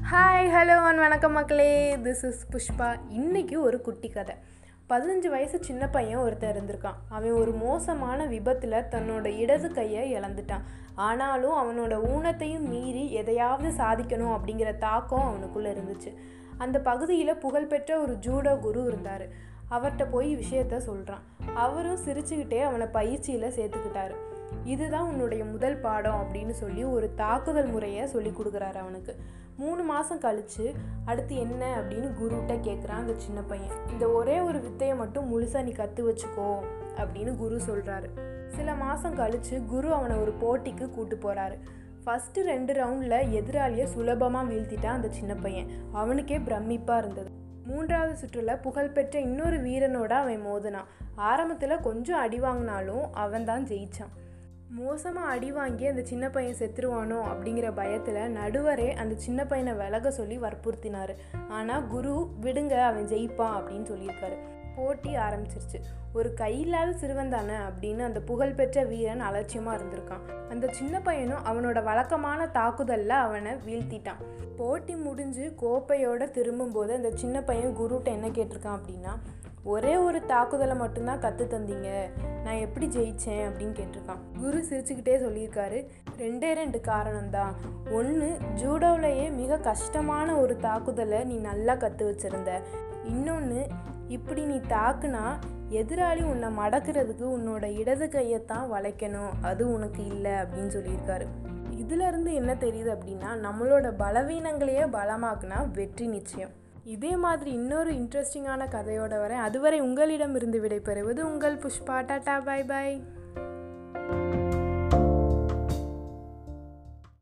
hi hello and வணக்கம் மக்களே this is Pushpa இன்னைக்கு ஒரு குட்டி கதை பதினஞ்சு வயசு சின்ன பையன் ஒருத்தன் இருந்திருக்கான் அவன் ஒரு மோசமான விபத்தில் தன்னோட இடது கையை இழந்துட்டான் ஆனாலும் அவனோட ஊனத்தையும் மீறி எதையாவது சாதிக்கணும் அப்படிங்கிற தாக்கம் அவனுக்குள்ளே இருந்துச்சு அந்த பகுதியில் புகழ்பெற்ற ஒரு ஜூடோ குரு இருந்தார் அவர்கிட்ட போய் விஷயத்த சொல்கிறான் அவரும் சிரிச்சுக்கிட்டே அவனை பயிற்சியில் சேர்த்துக்கிட்டாரு இதுதான் உன்னுடைய முதல் பாடம் அப்படின்னு சொல்லி ஒரு தாக்குதல் முறையை சொல்லி கொடுக்குறாரு அவனுக்கு மூணு மாதம் கழித்து அடுத்து என்ன அப்படின்னு குருகிட்ட கேட்குறான் அந்த சின்ன பையன் இந்த ஒரே ஒரு வித்தையை மட்டும் முழுசாக நீ கற்று வச்சுக்கோ அப்படின்னு குரு சொல்கிறாரு சில மாதம் கழித்து குரு அவனை ஒரு போட்டிக்கு கூட்டு போகிறாரு ஃபஸ்ட்டு ரெண்டு ரவுண்டில் எதிராளியை சுலபமாக வீழ்த்திட்டான் அந்த சின்ன பையன் அவனுக்கே பிரமிப்பாக இருந்தது மூன்றாவது சுற்றில் புகழ்பெற்ற இன்னொரு வீரனோட அவன் மோதினான் ஆரம்பத்தில் கொஞ்சம் அடி வாங்கினாலும் அவன் தான் ஜெயிச்சான் மோசமாக அடி வாங்கி அந்த சின்ன பையன் செத்துருவானோ அப்படிங்கிற பயத்தில் நடுவரே அந்த சின்ன பையனை விலக சொல்லி வற்புறுத்தினார் ஆனால் குரு விடுங்க அவன் ஜெயிப்பான் அப்படின்னு சொல்லியிருக்காரு போட்டி ஆரம்பிச்சிருச்சு ஒரு கையில்லாத சிறுவன் தானே அப்படின்னு அந்த புகழ்பெற்ற வீரன் அலட்சியமாக இருந்திருக்கான் அந்த சின்ன பையனும் அவனோட வழக்கமான தாக்குதலில் அவனை வீழ்த்திட்டான் போட்டி முடிஞ்சு கோப்பையோட திரும்பும்போது அந்த சின்ன பையன் குருட்ட என்ன கேட்டிருக்கான் அப்படின்னா ஒரே ஒரு தாக்குதலை மட்டும்தான் கற்று தந்தீங்க நான் எப்படி ஜெயித்தேன் அப்படின்னு கேட்டிருக்கான் குரு சிரிச்சுக்கிட்டே சொல்லியிருக்காரு ரெண்டே ரெண்டு காரணம்தான் ஒன்று ஜூடோவிலேயே மிக கஷ்டமான ஒரு தாக்குதலை நீ நல்லா கற்று வச்சுருந்த இன்னொன்று இப்படி நீ தாக்குனா எதிராளி உன்னை மடக்கிறதுக்கு உன்னோட இடது கையைத்தான் வளைக்கணும் அது உனக்கு இல்லை அப்படின்னு சொல்லியிருக்காரு இதிலிருந்து என்ன தெரியுது அப்படின்னா நம்மளோட பலவீனங்களையே பலமாக்குனா வெற்றி நிச்சயம் இதே மாதிரி இன்னொரு இன்ட்ரெஸ்டிங்கான கதையோட வரேன் அதுவரை உங்களிடம் இருந்து விடைபெறுவது உங்கள் புஷ்பா டாட்டா பாய் பாய்